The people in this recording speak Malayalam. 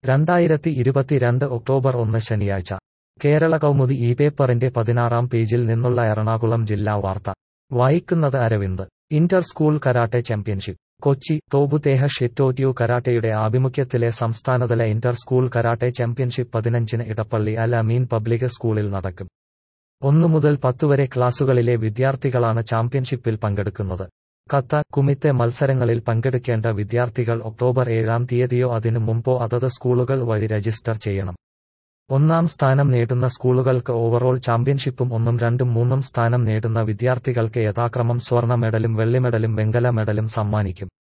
രണ്ടായിരത്തി ഇരുപത്തിരണ്ട് ഒക്ടോബർ ഒന്ന് ശനിയാഴ്ച കേരള കൗമുദി ഈ പേപ്പറിന്റെ പതിനാറാം പേജിൽ നിന്നുള്ള എറണാകുളം ജില്ലാ വാർത്ത വായിക്കുന്നത് Aravind inter school karate championship Kochi തോബുതേഹ ഷിറ്റോറ്റ്യു കരാട്ടെയുടെ ആഭിമുഖ്യത്തിലെ സംസ്ഥാനതല ഇന്റർ സ്കൂൾ കരാട്ടെ ചാമ്പ്യൻഷിപ്പ് പതിനഞ്ചിന് ഇടപ്പള്ളി അൽ അമീൻ പബ്ലിക് സ്കൂളിൽ നടക്കും ഒന്നു മുതൽ പത്തുവരെ ക്ലാസുകളിലെ വിദ്യാർത്ഥികളാണ് ചാമ്പ്യൻഷിപ്പിൽ പങ്കെടുക്കുന്നത് കത്ത കുമിത്തെ മത്സരങ്ങളിൽ പങ്കെടുക്കേണ്ട വിദ്യാർത്ഥികൾ ഒക്ടോബർ ഏഴാം തീയതിയോ അതിനു മുമ്പോ അതത് സ്കൂളുകൾ വഴി രജിസ്റ്റർ ചെയ്യണം ഒന്നാം സ്ഥാനം നേടുന്ന സ്കൂളുകൾക്ക് ഓവറോൾ ചാമ്പ്യൻഷിപ്പും ഒന്നും രണ്ടും മൂന്നും സ്ഥാനം നേടുന്ന വിദ്യാർത്ഥികൾക്ക് യഥാക്രമം സ്വർണ്ണ മെഡലും വെള്ളിമെഡലും വെങ്കല മെഡലും സമ്മാനിക്കും